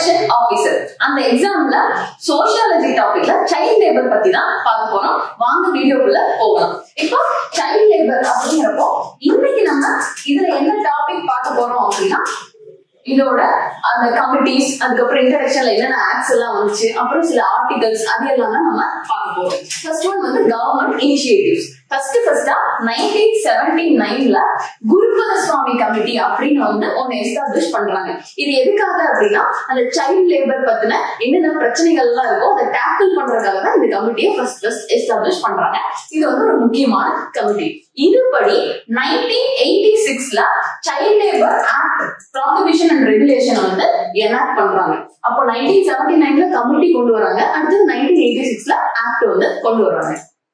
protection officer அந்த எக்ஸாம்ல sociology டாபிக்ல சைல்ட் லேபர் பத்தி தான் பார்க்க போறோம் வாங்க வீடியோக்குள்ள போகலாம் இப்போ சைல்ட் லேபர் அப்படிங்கிறப்போ இன்னைக்கு நம்ம இதுல என்ன டாபிக் பார்க்க போறோம் அப்படின்னா இதோட அந்த கமிட்டிஸ் அதுக்கப்புறம் இன்ட்ரடக்ஷன்ல என்னென்ன ஆக்ட்ஸ் எல்லாம் வந்துச்சு அப்புறம் சில ஆர்டிகல்ஸ் அது எல்லாம் தான் நம்ம பார்க்க போறோம் ஃபர்ஸ்ட் ஒன் வந்து கவர்மெண்ட் இனிஷியேட்டிவ்ஸ் ஃபர்ஸ்ட் ஃபர்ஸ்டா நைன்டீன் செவன்டி நைன்ல குருபத சுவாமி கமிட்டி அப்படின்னு வந்து ஒன்னு எஸ்டாப்ளிஷ் பண்றாங்க இது எதுக்காக அப்படின்னா அந்த சைல்ட் லேபர் பத்தின என்னென்ன பிரச்சனைகள் எல்லாம் இருக்கோ அதை டேக்கிள் பண்றதுக்காக தான் இந்த கமிட்டியை ஃபர்ஸ்ட் ஃபர்ஸ்ட் எஸ்டாப்ளிஷ் பண்றாங்க இது வந்து ஒரு முக்கியமான கமிட்டி இதுபடி நைன்டீன் எயிட்டி சிக்ஸ்ல child labour act prohibition and regulation வந்து எனாக்ட் பண்றாங்க அப்போ நைன்டீன் செவன்டி நைன்ல கமிட்டி கொண்டு வராங்க அடுத்தது நைன்டீன் எயிட்டி சிக்ஸ்ல ஆக்ட் வந்து கொண்டு வராங்க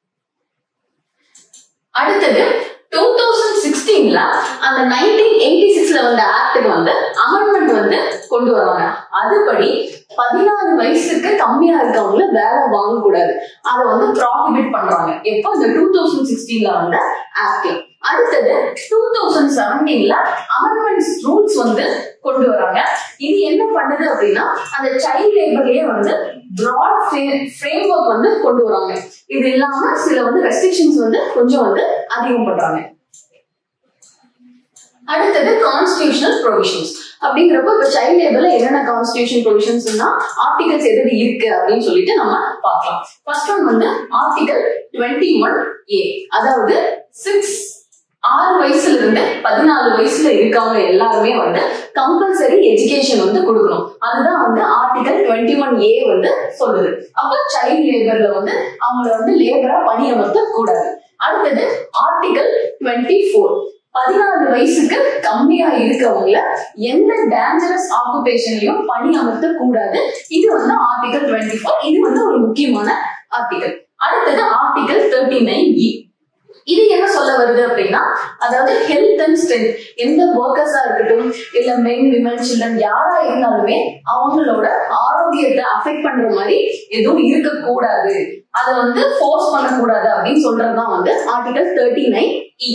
அடுத்தது டூ தௌசண்ட் சிக்ஸ்டீன்ல அந்த நைன்டீன் எயிட்டி சிக்ஸ்ல வந்த ஆக்டுக்கு வந்து அமெண்ட்மெண்ட் வந்து கொண்டு வராங்க அதுபடி பதினாறு வயசுக்கு கம்மியா இருக்கவங்கள வேலை வாங்கக்கூடாது அதை வந்து ப்ராஹிபிட் பண்றாங்க எப்போ இந்த டூ தௌசண்ட் சிக்ஸ்டீன்ல வந்த ஆக்ட்ல அடுத்தது டூ தௌசண்ட் செவன்டீன்ல அமெண்ட்மெண்ட்ஸ் ரூல்ஸ் வந்து கொண்டு வராங்க இது என்ன பண்ணுது அப்படின்னா அந்த சைல்ட் லேபர்லயே வந்து பிராட் ஃப்ரேம் ஒர்க் வந்து கொண்டு வராங்க இது இல்லாம சில வந்து ரெஸ்ட்ரிக்ஷன்ஸ் வந்து கொஞ்சம் வந்து அதிகம் பண்றாங்க அடுத்தது கான்ஸ்டியூஷனல் ப்ரொவிஷன்ஸ் அப்படிங்கிறப்ப இப்ப சைல்ட் லேபர்ல என்னென்ன கான்ஸ்டியூஷன் ப்ரொவிஷன்ஸ்னா ஆர்டிகல்ஸ் எது இருக்கு அப்படின்னு சொல்லிட்டு நம்ம பார்க்கலாம் ஃபர்ஸ்ட் ஒன் வந்து ஆர்டிகல் டுவெண்ட்டி ஒன் ஏ அதாவது சிக்ஸ் ஆறு வயசுல இருந்து பதினாலு வயசுல இருக்கவங்க எல்லாருமே வந்து கம்பல்சரி எஜுகேஷன் வந்து கொடுக்கணும் அதுதான் வந்து ஆர்டிகல் டுவெண்ட்டி ஒன் ஏ வந்து சொல்லுது அப்போ சைல்ட் லேபர்ல வந்து அவங்கள வந்து லேபரா பணியமர்த்த கூடாது அடுத்தது ஆர்டிகல் டுவெண்ட்டி ஃபோர் பதினாலு வயசுக்கு கம்மியா இருக்கவங்கள எந்த டேஞ்சரஸ் ஆக்குபேஷன்லயும் பணி அமர்த்த கூடாது இது வந்து ஆர்டிகல் டுவெண்ட்டி ஃபோர் இது வந்து ஒரு முக்கியமான ஆர்டிகல் அடுத்தது ஆர்டிகல் தேர்ட்டி நைன் இ இது என்ன சொல்ல வருது அப்படின்னா அதாவது ஹெல்த் அண்ட் ஸ்ட்ரென்த் எந்த ஒர்க்கர்ஸா இருக்கட்டும் இல்ல மென் விமன் சில்ட்ரன் யாரா இருந்தாலுமே அவங்களோட ஆரோக்கியத்தை அஃபெக்ட் பண்ற மாதிரி எதுவும் இருக்கக்கூடாது அதை வந்து ஃபோர்ஸ் பண்ணக்கூடாது அப்படின்னு சொல்றதுதான் வந்து ஆர்டிகல் தேர்ட்டி நைன் இ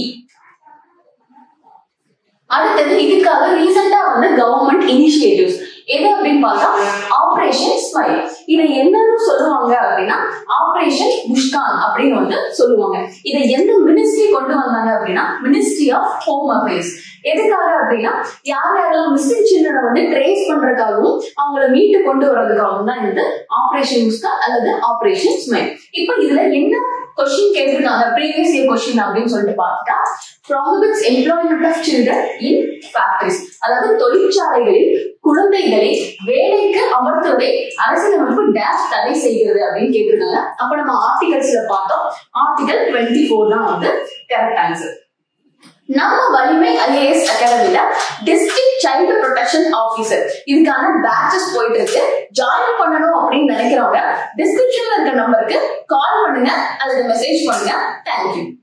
அடுத்தது இதுக்காக ரீசெண்டா வந்து கவர்மெண்ட் இனிஷியேட்டிவ்ஸ் எது அப்படின்னு பார்த்தா ஆபரேஷன் ஸ்மைல் இதை என்னன்னு சொல்லுவாங்க அப்படின்னா ஆபரேஷன் முஷ்கான் அப்படின்னு வந்து சொல்லுவாங்க இதை எந்த மினிஸ்ட்ரி கொண்டு வந்தாங்க அப்படின்னா மினிஸ்ட்ரி ஆஃப் ஹோம் அஃபேர்ஸ் எதுக்காக அப்படின்னா யார் யாரெல்லாம் மிஸ்ஸிங் சில்ட்ரனை வந்து ட்ரேஸ் பண்றதுக்காகவும் அவங்கள மீட்டு கொண்டு வர்றதுக்காகவும் தான் இந்த ஆபரேஷன் முஸ்கான் அல்லது ஆபரேஷன் ஸ்மைல் இப்போ இதுல என்ன கொஸ்டின் கேட்டிருக்காங்க ப்ரீவியஸ் இயர் கொஸ்டின் அப்படின்னு சொல்லிட்டு பார்த்துட்டா prohibits employment of children in factories அதாவது தொழிற்சாலைகளில் குழந்தைகளை வேலைக்கு அமர்த்துவதை அரசியலமைப்பு டேஷ் தடை செய்கிறது அப்படின்னு கேட்டிருக்காங்க அப்ப நம்ம ஆர்டிகல்ஸ்ல பார்த்தோம் ஆர்டிகல் டுவெண்ட்டி ஃபோர் தான் வந்து கரெக்ட் ஆன்சர் நம்ம வலிமை ஐஏஎஸ் அகாடமில டிஸ்ட்ரிக்ட் சைல்டு ப்ரொடெக்ஷன் ஆபீசர் இதுக்கான பேட்சஸ் போயிட்டு இருக்கு ஜாயின் பண்ணணும் அப்படின்னு நினைக்கிறவங்க டிஸ்கிரிப்ஷன்ல இருக்க நம்பருக்கு கால் பண்ணுங்க அல்லது மெசேஜ் பண்ணுங்க தேங்க்யூ